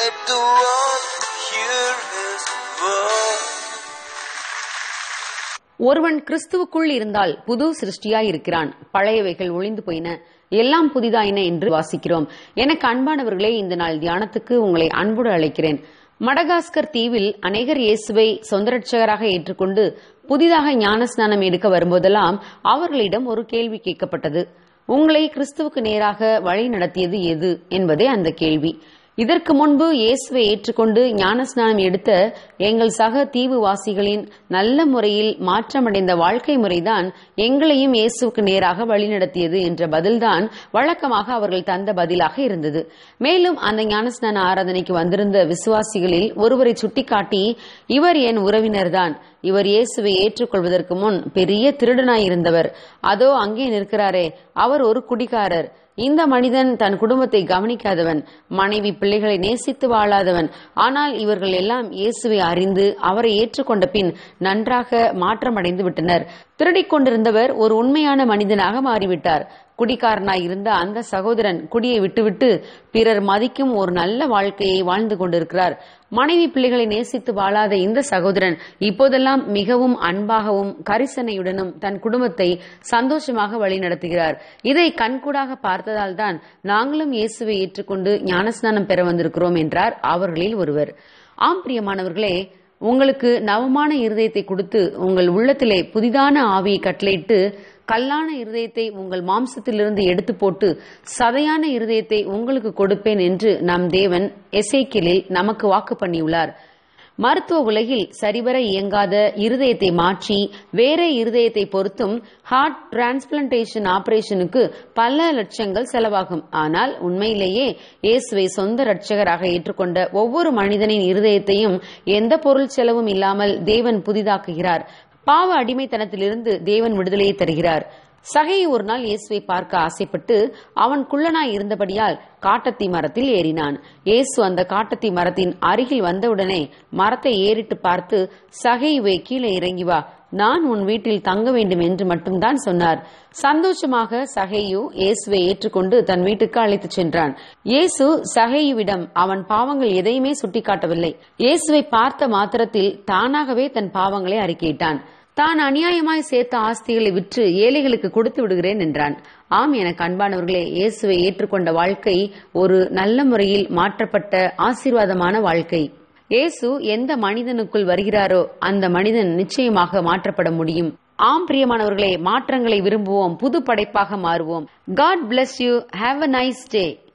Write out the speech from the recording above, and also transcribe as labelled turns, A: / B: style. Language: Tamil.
A: to want to hear His word.
B: ஒருவன் கிறிஸ்துவுக்குள் இருந்தால் புது சிருஷ்டியாய் இருக்கிறான் பழையவைகள் ஒளிந்து போயின எல்லாம் புதிதாயின என்று வாசிக்கிறோம் எனக்கு அன்பானவர்களே இந்த நாள் தியானத்துக்கு உங்களை அன்போடு அழைக்கிறேன் மடகாஸ்கர் தீவில் அநேகர் இயேசுவை சொந்த ரட்சகராக ஏற்றுக்கொண்டு புதிதாக ஞானஸ்நானம் எடுக்க வரும்போதெல்லாம் அவர்களிடம் ஒரு கேள்வி கேட்கப்பட்டது உங்களை கிறிஸ்துவுக்கு நேராக வழி நடத்தியது எது என்பதே அந்த கேள்வி இதற்கு முன்பு இயேசுவை ஏற்றுக்கொண்டு ஞானஸ்நானம் எடுத்த எங்கள் சக தீவுவாசிகளின் நல்ல முறையில் மாற்றமடைந்த வாழ்க்கை முறைதான் எங்களையும் இயேசுவுக்கு நேராக வழிநடத்தியது என்ற பதில்தான் வழக்கமாக அவர்கள் தந்த பதிலாக இருந்தது மேலும் அந்த ஞானஸ்நான ஆராதனைக்கு வந்திருந்த விசுவாசிகளில் ஒருவரை சுட்டிக்காட்டி இவர் என் உறவினர்தான் இவர் இயேசுவை ஏற்றுக்கொள்வதற்கு முன் பெரிய திருடனாய் இருந்தவர் அதோ அங்கே நிற்கிறாரே அவர் ஒரு குடிகாரர் இந்த மனிதன் தன் குடும்பத்தை கவனிக்காதவன் மனைவி பிள்ளைகளை நேசித்து வாழாதவன் ஆனால் இவர்கள் எல்லாம் இயேசுவை அறிந்து அவரை ஏற்றுக்கொண்ட பின் நன்றாக மாற்றமடைந்து விட்டனர் திருடிக் கொண்டிருந்தவர் ஒரு உண்மையான மனிதனாக மாறிவிட்டார் குடிகாரனாய் இருந்த அந்த சகோதரன் குடியை விட்டுவிட்டு பிறர் மதிக்கும் ஒரு நல்ல வாழ்க்கையை வாழ்ந்து கொண்டிருக்கிறார் மனைவி பிள்ளைகளை நேசித்து வாழாத இந்த சகோதரன் இப்போதெல்லாம் மிகவும் அன்பாகவும் கரிசனையுடனும் தன் குடும்பத்தை சந்தோஷமாக வழிநடத்துகிறார் இதை கண்கூடாக பார்த்ததால் தான் நாங்களும் இயேசுவை ஏற்றுக்கொண்டு ஞானஸ்நானம் பெற வந்திருக்கிறோம் என்றார் அவர்களில் ஒருவர் ஆம் பிரியமானவர்களே உங்களுக்கு நவமான இருதயத்தை கொடுத்து உங்கள் உள்ளத்திலே புதிதான ஆவியை கட்டளையிட்டு கல்லான இருதயத்தை உங்கள் மாம்சத்திலிருந்து எடுத்து போட்டு சதையான இருதயத்தை உங்களுக்கு கொடுப்பேன் என்று நம் தேவன் எசேக்கியலில் நமக்கு வாக்கு பண்ணியுள்ளார் மருத்துவ உலகில் சரிவர இயங்காத இருதயத்தை மாற்றி வேற இருதயத்தை பொறுத்தும் ஹார்ட் டிரான்ஸ்பிளான்டேஷன் ஆபரேஷனுக்கு பல லட்சங்கள் செலவாகும் ஆனால் உண்மையிலேயே இயேசுவை சொந்த ரட்சகராக ஏற்றுக்கொண்ட ஒவ்வொரு மனிதனின் இருதயத்தையும் எந்த பொருள் செலவும் இல்லாமல் தேவன் புதிதாக்குகிறார் பாவ அடிமைத்தனத்திலிருந்து தேவன் விடுதலையை தருகிறார் சகையை ஒரு நாள் இயேசுவை பார்க்க ஆசைப்பட்டு அவன் குள்ளனாய் இருந்தபடியால் காட்டத்தி மரத்தில் ஏறினான் இயேசு அந்த காட்டத்தி மரத்தின் அருகில் வந்தவுடனே மரத்தை ஏறிட்டு பார்த்து சகையுவே கீழே இறங்கி வா நான் உன் வீட்டில் தங்க வேண்டும் என்று மட்டும்தான் சொன்னார் சந்தோஷமாக சகையு இயேசுவை ஏற்றுக்கொண்டு தன் வீட்டுக்கு அழைத்துச் சென்றான் இயேசு சகையுவிடம் அவன் பாவங்கள் எதையுமே சுட்டிக்காட்டவில்லை இயேசுவை பார்த்த மாத்திரத்தில் தானாகவே தன் பாவங்களை அறிக்கையிட்டான் தான் அநியாயமாய் சேர்த்த ஆஸ்திகளை விற்று ஏழைகளுக்கு கொடுத்து விடுகிறேன் என்றான் ஆம் எனக்கு அன்பானவர்களே இயேசுவை ஏற்றுக்கொண்ட வாழ்க்கை ஒரு நல்ல முறையில் மாற்றப்பட்ட ஆசீர்வாதமான வாழ்க்கை இயேசு எந்த மனிதனுக்குள் வருகிறாரோ அந்த மனிதன் நிச்சயமாக மாற்றப்பட முடியும் ஆம் பிரியமானவர்களே மாற்றங்களை விரும்புவோம் புது படைப்பாக மாறுவோம் God bless you have a nice day